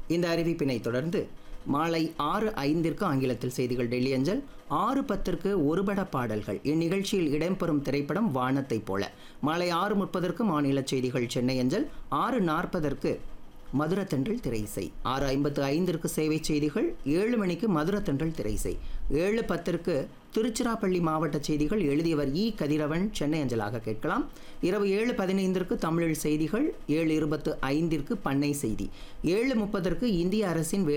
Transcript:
இந்த அறிவிப்பினை தொடர்ந்து மாலை ஆறு ஐந்திற்கு ஆங்கிலத்தில் செய்திகள் டெல்லி அஞ்சல் ஆறு பத்திற்கு ஒருபட பாடல்கள் இந்நிகழ்ச்சியில் இடம்பெறும் திரைப்படம் வானத்தைப் போல மாலை ஆறு முப்பதற்கு மாநில செய்திகள் சென்னை அஞ்சல் ஆறு நாற்பதற்கு மதுரத்தன்றல் திரை இசை ஆறு ஐம்பத்து ஐந்திற்கு சேவை செய்திகள் ஏழு மணிக்கு மதுரத்தன்றல் திரை இசை ஏழு பத்திற்கு திருச்சிராப்பள்ளி மாவட்ட செய்திகள் எழுதியவர் இ கதிரவன் சென்னை அஞ்சலாக கேட்கலாம் இரவு ஏழு பதினைந்திற்கு தமிழில் செய்திகள் ஏழு இருபத்து ஐந்திற்கு பண்ணை செய்தி ஏழு முப்பதற்கு இந்திய அரசின்